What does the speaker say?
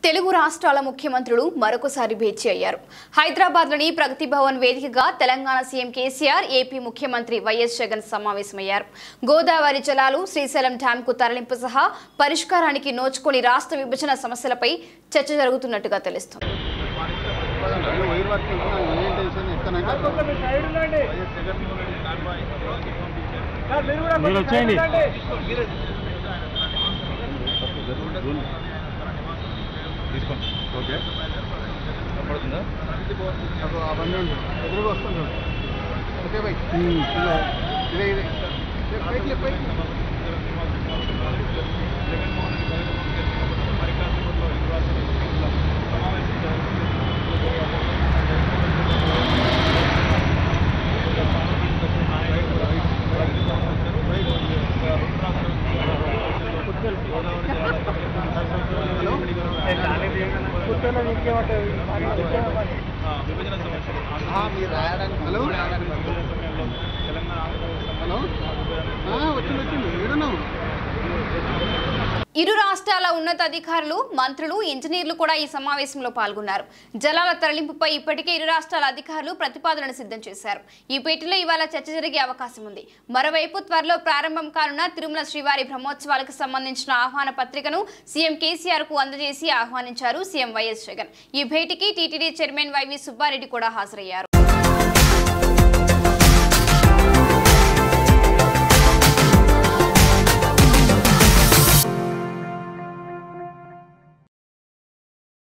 తెలుగు రాష్ట్రాల ముఖ్యమంత్రులు మరొకసారి భేటీ అయ్యారు హైదరాబాద్లోని ప్రగతి భవన్ వేదికగా తెలంగాణ సీఎం కేసీఆర్ ఏపీ ముఖ్యమంత్రి వైఎస్ జగన్ సమావేశమయ్యారు గోదావరి జలాలు శ్రీశైలం డ్యాంకు తరలింపు సహా పరిష్కారానికి నోచుకొని రాష్ట్ర విభజన సమస్యలపై చర్చ జరుగుతున్నట్టుగా తెలుస్తోంది వైర్ వర్క్ ఏం టెన్షన్ ఎక్కనంటే మీరు వచ్చేయండి తీసుకోండి ఓకే కనపడుతుందా అవన్నీ ఉంటాయి ఎదురుగా వస్తుంది చూడు. ఓకే బై ఇదిగో. ఇదే ఇదే ఇదే పైకి లే, పైకి లే. హలో ఆ, మీరు రాయడానికి హలో హలో ఆ, వచ్చింది వచ్చింది ఏడున్నావు ఇరు రాష్ట్రాల ఉన్నతాధికారులు మంత్రులు ఇంజనీర్లు కూడా ఈ సమావేశంలో పాల్గొన్నారు జలాల తరలింపుపై ఇప్పటికే ఇరు రాష్ట్రాల అధికారులు ప్రతిపాదనలు సిద్ధం చేశారు ఈ భేటీలో ఇవాళ చర్చ జరిగే అవకాశం ఉంది మరోవైపు త్వరలో ప్రారంభం కానున్న తిరుమల శ్రీవారి బ్రహ్మోత్సవాలకు సంబంధించిన ఆహ్వాన పత్రికను సీఎం కేసీఆర్ కు అందజేసి ఆహ్వానించారు సీఎం వైఎస్ జగన్ ఈ భేటీకి టీటీడీ చైర్మన్ వైవి సుబ్బారెడ్డి కూడా హాజరయ్యారు